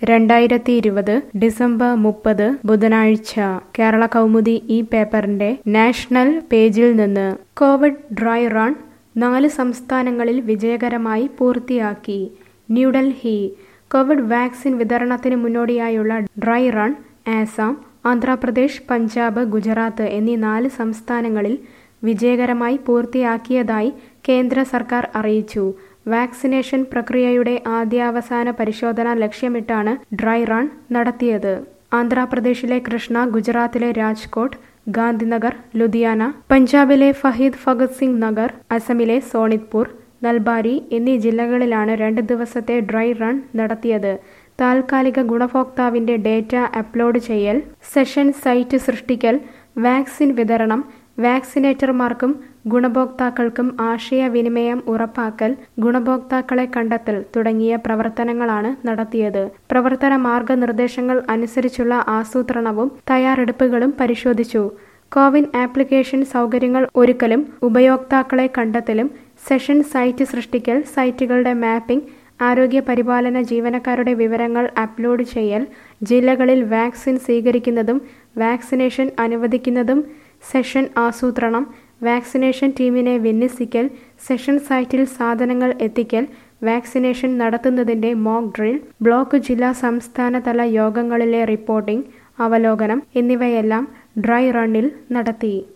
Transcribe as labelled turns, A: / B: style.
A: രണ്ടായിരത്തി ഇരുപത് ഡിസംബർ മുപ്പത് ബുധനാഴ്ച കേരള കൗമുദി ഈ പേപ്പറിന്റെ നാഷണൽ പേജിൽ നിന്ന് കോവിഡ് ഡ്രൈ റൺ നാല് സംസ്ഥാനങ്ങളിൽ വിജയകരമായി പൂർത്തിയാക്കി ന്യൂഡൽഹി കോവിഡ് വാക്സിൻ വിതരണത്തിന് മുന്നോടിയായുള്ള ഡ്രൈ റൺ ആസാം ആന്ധ്രാപ്രദേശ് പഞ്ചാബ് ഗുജറാത്ത് എന്നീ നാല് സംസ്ഥാനങ്ങളിൽ വിജയകരമായി പൂർത്തിയാക്കിയതായി കേന്ദ്ര സർക്കാർ അറിയിച്ചു വാക്സിനേഷൻ പ്രക്രിയയുടെ ആദ്യാവസാന പരിശോധന ലക്ഷ്യമിട്ടാണ് ഡ്രൈ റൺ നടത്തിയത് ആന്ധ്രാപ്രദേശിലെ കൃഷ്ണ ഗുജറാത്തിലെ രാജ്കോട്ട് ഗാന്ധിനഗർ ലുധിയാന പഞ്ചാബിലെ ഫഹീദ് ഭഗത് സിംഗ് നഗർ അസമിലെ സോണിത്പൂർ നൽബാരി എന്നീ ജില്ലകളിലാണ് രണ്ട് ദിവസത്തെ ഡ്രൈ റൺ നടത്തിയത് താൽക്കാലിക ഗുണഭോക്താവിന്റെ ഡേറ്റ അപ്ലോഡ് ചെയ്യൽ സെഷൻ സൈറ്റ് സൃഷ്ടിക്കൽ വാക്സിൻ വിതരണം വാക്സിനേറ്റർമാർക്കും ഗുണഭോക്താക്കൾക്കും ആശയവിനിമയം ഉറപ്പാക്കൽ ഗുണഭോക്താക്കളെ കണ്ടെത്തൽ തുടങ്ങിയ പ്രവർത്തനങ്ങളാണ് നടത്തിയത് പ്രവർത്തന മാർഗനിർദ്ദേശങ്ങൾ അനുസരിച്ചുള്ള ആസൂത്രണവും തയ്യാറെടുപ്പുകളും പരിശോധിച്ചു കോവിൻ ആപ്ലിക്കേഷൻ സൗകര്യങ്ങൾ ഒരുക്കലും ഉപയോക്താക്കളെ കണ്ടെത്തലും സെഷൻ സൈറ്റ് സൃഷ്ടിക്കൽ സൈറ്റുകളുടെ മാപ്പിംഗ് ആരോഗ്യ പരിപാലന ജീവനക്കാരുടെ വിവരങ്ങൾ അപ്ലോഡ് ചെയ്യൽ ജില്ലകളിൽ വാക്സിൻ സ്വീകരിക്കുന്നതും വാക്സിനേഷൻ അനുവദിക്കുന്നതും സെഷൻ ആസൂത്രണം വാക്സിനേഷൻ ടീമിനെ വിന്യസിക്കൽ സെഷൻ സൈറ്റിൽ സാധനങ്ങൾ എത്തിക്കൽ വാക്സിനേഷൻ നടത്തുന്നതിന്റെ മോക്ക് ഡ്രിൽ ബ്ലോക്ക് ജില്ലാ സംസ്ഥാനതല യോഗങ്ങളിലെ റിപ്പോർട്ടിംഗ് അവലോകനം എന്നിവയെല്ലാം ഡ്രൈ റണ്ണിൽ നടത്തി